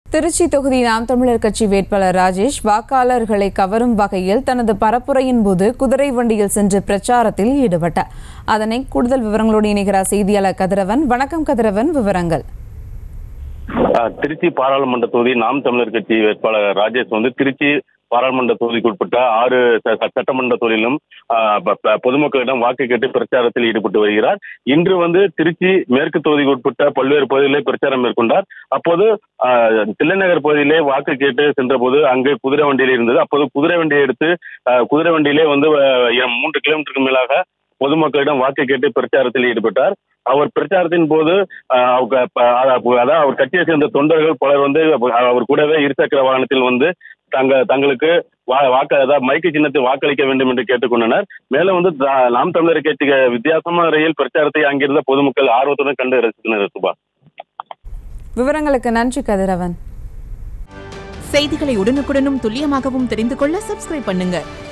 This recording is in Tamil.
திருச்சி தொகுதி நாம் தமிழர் கட்சி வேட்பாளர் ராஜேஷ் வாக்காளர்களை கவரும் வகையில் தனது பரப்புரையின் போது குதிரை வண்டியில் சென்று பிரச்சாரத்தில் ஈடுபட்டார் அதனை கூடுதல் விவரங்களோடு இணைகிறார் செய்தியாளர் கதிரவன் வணக்கம் கதிரவன் விவரங்கள் ஆஹ் திருச்சி பாராளுமன்ற தொகுதி நாம் தமிழர் கட்சி வேட்பாளர் ராஜேஷ் வந்து திருச்சி பாராளுமன்ற தொகுதிக்கு உட்பட்ட ஆறு ச- ச- சட்டமன்ற தொகுதியிலும் ஆஹ் ப- ப- பொதுமக்களிடம் வாக்கு கேட்டு பிரச்சாரத்தில் ஈடுபட்டு வருகிறார் இன்று வந்து திருச்சி மேற்கு தொகுதிக்கு உட்பட்ட பல்வேறு பகுதிகளிலே பிரச்சாரம் மேற்கொண்டார் அப்போது ஆஹ், தில்லைநகர் பகுதியிலே வாக்கு கேட்டு சென்றபோது அங்கே குதிரை வண்டியில் இருந்தது அப்போது குதிரை வண்டியை எடுத்து ஆஹ், குதிரை வண்டியிலே வந்து ஆஹ், மூன்று கிலோமீட்டருக்கு மேலாக பொதுமக்களிடம் வாக்கு கேட்டு பிரச்சாரத்தில் ஈடுபட்டார் அவர் பிரச்சாரத்தின் போது ஆஹ், அவங்க ப- அதாவது அதாவது அவர் கட்சியை சேர்ந்த தொண்டர்கள் பலர் வந்து அவர் கூடவே இருசக்கர வாகனத்தில் வந்து தங்க தங்களுக்கு வா- வாக்கு அதாவது மைக்கு சின்னத்தை வாக்களிக்க வேண்டும் என்று கேட்டுக்கொண்டனர் மேலும் வந்து தா- நாம் தமிழர் கட்சி வித்தியாசமான முறையில் பிரச்சாரத்தை அங்கிருந்த பொதுமக்கள் ஆர்வத்துடன் கண்டு ரசித்தனர் சுபா விவரங்களுக்கு நன்றி கதிரவன் செய்திகளை உடனுக்குடனும் துல்லியமாகவும் தெரிந்து கொள்ள சப்ஸ்கிரைப் பண்ணுங்க